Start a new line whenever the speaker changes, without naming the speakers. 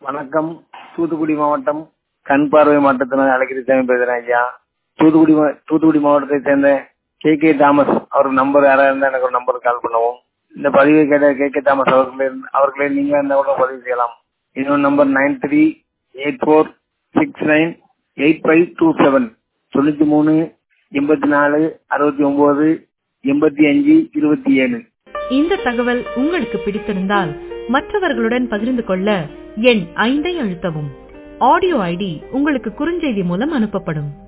வணக்கம் தூத்துக்குடி மாவட்டம் கண் பார்வை மாவட்டத்தினர் அழகிரி சாமி பேசுறேன் ஐயா தூத்துக்குடி மா- தூத்துக்குடி மாவட்டத்தை சேர்ந்த கே கே தாமஸ் அவர் நம்பர் யாரா இருந்தா எனக்கு ஒரு நம்பர் கால் பண்ணவும் இந்த பதிவை கேட்ட கே கே தாமஸ் அவர்களே அவர்களே நீங்க இருந்தா கூட பதிவு செய்யலாம் இன்னொரு number nine three eight four six nine eight five two seven தொண்ணூத்தி மூணு எண்பத்தி நாலு அறுபத்தி ஒன்பது எண்பத்தி அஞ்சு இருபத்தி ஏழு
இந்த தகவல் உங்களுக்கு பிடித்திருந்தால் மற்றவர்களுடன் பகிர்ந்து கொள்ள எண் ஐந்தை அழுத்தவும் ஆடியோ ஐடி உங்களுக்கு குறுஞ்செய்தி மூலம் அனுப்பப்படும்